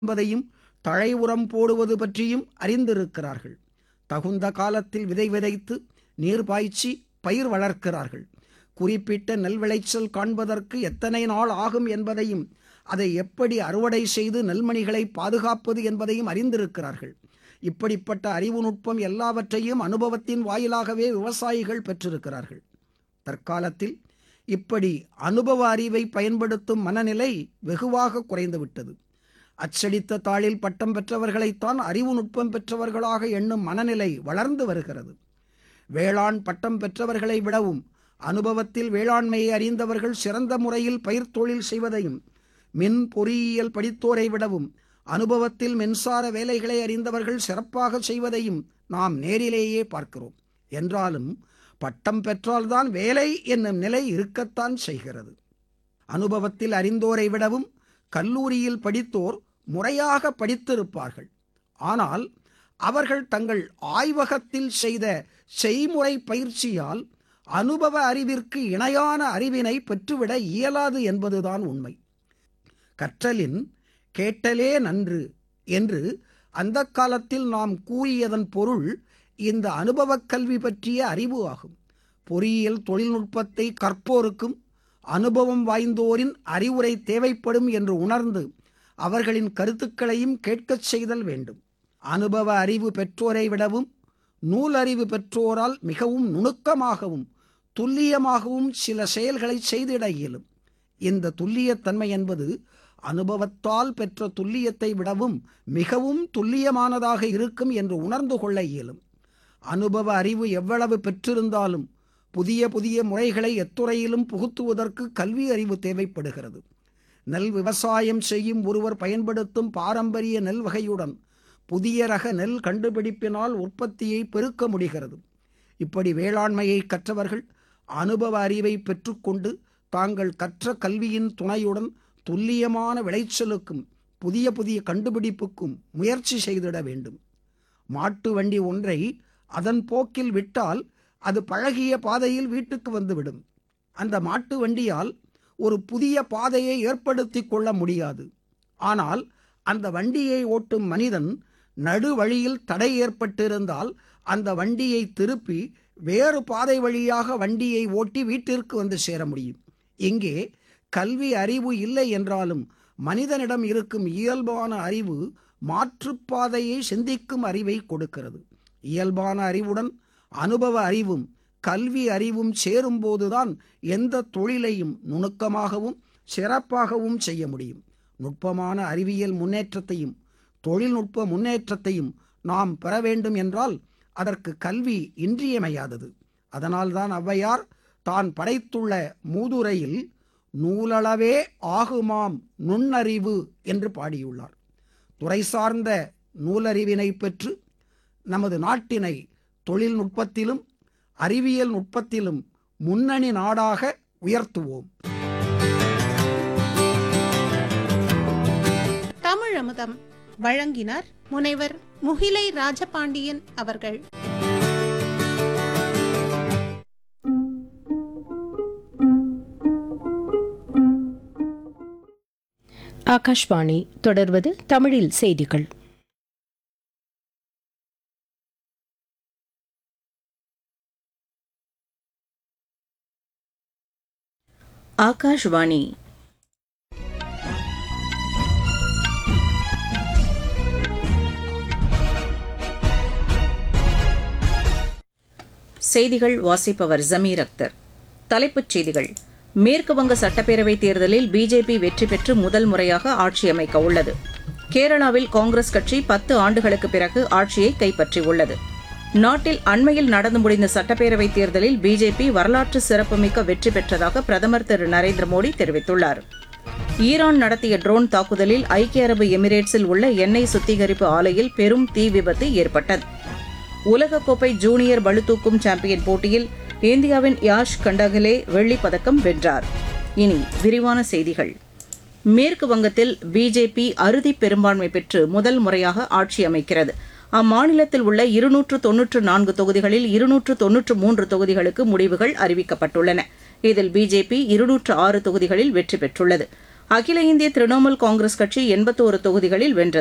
என்பதையும் தழை உரம் போடுவது பற்றியும் அறிந்திருக்கிறார்கள் தகுந்த காலத்தில் விதை விதைத்து நீர் பாய்ச்சி பயிர் வளர்க்கிறார்கள் குறிப்பிட்ட நெல் விளைச்சல் காண்பதற்கு எத்தனை நாள் ஆகும் என்பதையும் அதை எப்படி அறுவடை செய்து நெல்மணிகளை பாதுகாப்பது என்பதையும் அறிந்திருக்கிறார்கள் இப்படிப்பட்ட அறிவு நுட்பம் எல்லாவற்றையும் அனுபவத்தின் வாயிலாகவே விவசாயிகள் பெற்றிருக்கிறார்கள் தற்காலத்தில் இப்படி அனுபவ அறிவை பயன்படுத்தும் மனநிலை வெகுவாக குறைந்துவிட்டது அச்சடித்த தாளில் பட்டம் பெற்றவர்களைத்தான் அறிவு நுட்பம் பெற்றவர்களாக எண்ணும் மனநிலை வளர்ந்து வருகிறது வேளாண் பட்டம் பெற்றவர்களை விடவும் அனுபவத்தில் வேளாண்மையை அறிந்தவர்கள் சிறந்த முறையில் பயிர் தொழில் செய்வதையும் மின் பொறியியல் படித்தோரை விடவும் அனுபவத்தில் மின்சார வேலைகளை அறிந்தவர்கள் சிறப்பாக செய்வதையும் நாம் நேரிலேயே பார்க்கிறோம் என்றாலும் பட்டம் பெற்றால்தான் வேலை என்னும் நிலை இருக்கத்தான் செய்கிறது அனுபவத்தில் அறிந்தோரை விடவும் கல்லூரியில் படித்தோர் முறையாக படித்திருப்பார்கள் ஆனால் அவர்கள் தங்கள் ஆய்வகத்தில் செய்த செய்முறை பயிற்சியால் அனுபவ அறிவிற்கு இணையான அறிவினை பெற்றுவிட இயலாது என்பதுதான் உண்மை கற்றலின் கேட்டலே நன்று என்று அந்த காலத்தில் நாம் கூறியதன் பொருள் இந்த அனுபவக் கல்வி பற்றிய அறிவு ஆகும் பொறியியல் தொழில்நுட்பத்தை கற்போருக்கும் அனுபவம் வாய்ந்தோரின் அறிவுரை தேவைப்படும் என்று உணர்ந்து அவர்களின் கருத்துக்களையும் கேட்கச் செய்தல் வேண்டும் அனுபவ அறிவு பெற்றோரை விடவும் நூல் அறிவு பெற்றோரால் மிகவும் நுணுக்கமாகவும் துல்லியமாகவும் சில செயல்களை செய்திட இயலும் இந்த துல்லியத்தன்மை என்பது அனுபவத்தால் பெற்ற துல்லியத்தை விடவும் மிகவும் துல்லியமானதாக இருக்கும் என்று உணர்ந்து கொள்ள இயலும் அனுபவ அறிவு எவ்வளவு பெற்றிருந்தாலும் புதிய புதிய முறைகளை எத்துறையிலும் புகுத்துவதற்கு கல்வி அறிவு தேவைப்படுகிறது நெல் விவசாயம் செய்யும் ஒருவர் பயன்படுத்தும் பாரம்பரிய நெல் வகையுடன் புதிய ரக நெல் கண்டுபிடிப்பினால் உற்பத்தியை பெருக்க முடிகிறது இப்படி வேளாண்மையை கற்றவர்கள் அனுபவ அறிவை பெற்றுக்கொண்டு தாங்கள் கற்ற கல்வியின் துணையுடன் துல்லியமான விளைச்சலுக்கும் புதிய புதிய கண்டுபிடிப்புக்கும் முயற்சி செய்திட வேண்டும் மாட்டு வண்டி ஒன்றை அதன் போக்கில் விட்டால் அது பழகிய பாதையில் வீட்டுக்கு வந்துவிடும் அந்த மாட்டு வண்டியால் ஒரு புதிய பாதையை ஏற்படுத்தி கொள்ள முடியாது ஆனால் அந்த வண்டியை ஓட்டும் மனிதன் நடு வழியில் தடை ஏற்பட்டிருந்தால் அந்த வண்டியை திருப்பி வேறு பாதை வழியாக வண்டியை ஓட்டி வீட்டிற்கு வந்து சேர முடியும் இங்கே கல்வி அறிவு இல்லை என்றாலும் மனிதனிடம் இருக்கும் இயல்பான அறிவு மாற்றுப்பாதையை சிந்திக்கும் அறிவை கொடுக்கிறது இயல்பான அறிவுடன் அனுபவ அறிவும் கல்வி அறிவும் சேரும்போதுதான் எந்த தொழிலையும் நுணுக்கமாகவும் சிறப்பாகவும் செய்ய முடியும் நுட்பமான அறிவியல் முன்னேற்றத்தையும் தொழில்நுட்ப முன்னேற்றத்தையும் நாம் பெற வேண்டும் என்றால் அதற்கு கல்வி இன்றியமையாதது அதனால்தான் ஔவையார் தான் படைத்துள்ள மூதுரையில் நூலளவே ஆகுமாம் நுண்ணறிவு என்று பாடியுள்ளார் துறை சார்ந்த நூலறிவினை பெற்று நமது நாட்டினை தொழில்நுட்பத்திலும் அறிவியல் நுட்பத்திலும் முன்னணி நாடாக உயர்த்துவோம் தமிழ் அமுதம் வழங்கினார் முனைவர் முகிலை ராஜபாண்டியன் அவர்கள் ஆகாஷ்வாணி தொடர்வது தமிழில் செய்திகள் ஆகாஷ்வாணி செய்திகள் வாசிப்பவர் ஜமீர் அக்தர் தலைப்புச் செய்திகள் மேற்கு வங்க சட்டப்பேரவைத் தேர்தலில் பிஜேபி வெற்றி பெற்று முதல் முறையாக ஆட்சி அமைக்க உள்ளது கேரளாவில் காங்கிரஸ் கட்சி பத்து ஆண்டுகளுக்கு பிறகு ஆட்சியை கைப்பற்றியுள்ளது நாட்டில் அண்மையில் நடந்து முடிந்த சட்டப்பேரவைத் தேர்தலில் பிஜேபி வரலாற்று சிறப்புமிக்க வெற்றி பெற்றதாக பிரதமர் திரு நரேந்திர மோடி தெரிவித்துள்ளார் ஈரான் நடத்திய ட்ரோன் தாக்குதலில் ஐக்கிய அரபு எமிரேட்ஸில் உள்ள எண்ணெய் சுத்திகரிப்பு ஆலையில் பெரும் தீ விபத்து ஏற்பட்டது உலகக்கோப்பை ஜூனியர் பளுதூக்கும் சாம்பியன் போட்டியில் இந்தியாவின் யாஷ் கண்டகலே வெள்ளிப் பதக்கம் வென்றார் இனி விரிவான செய்திகள் மேற்கு வங்கத்தில் பிஜேபி அறுதி பெரும்பான்மை பெற்று முதல் முறையாக ஆட்சி அமைக்கிறது அம்மாநிலத்தில் உள்ள இருநூற்று தொன்னூற்று நான்கு தொகுதிகளில் இருநூற்று தொன்னூற்று மூன்று தொகுதிகளுக்கு முடிவுகள் அறிவிக்கப்பட்டுள்ளன இதில் பிஜேபி இருநூற்று ஆறு தொகுதிகளில் வெற்றி பெற்றுள்ளது அகில இந்திய திரிணாமுல் காங்கிரஸ் கட்சி எண்பத்தோரு தொகுதிகளில் வென்றது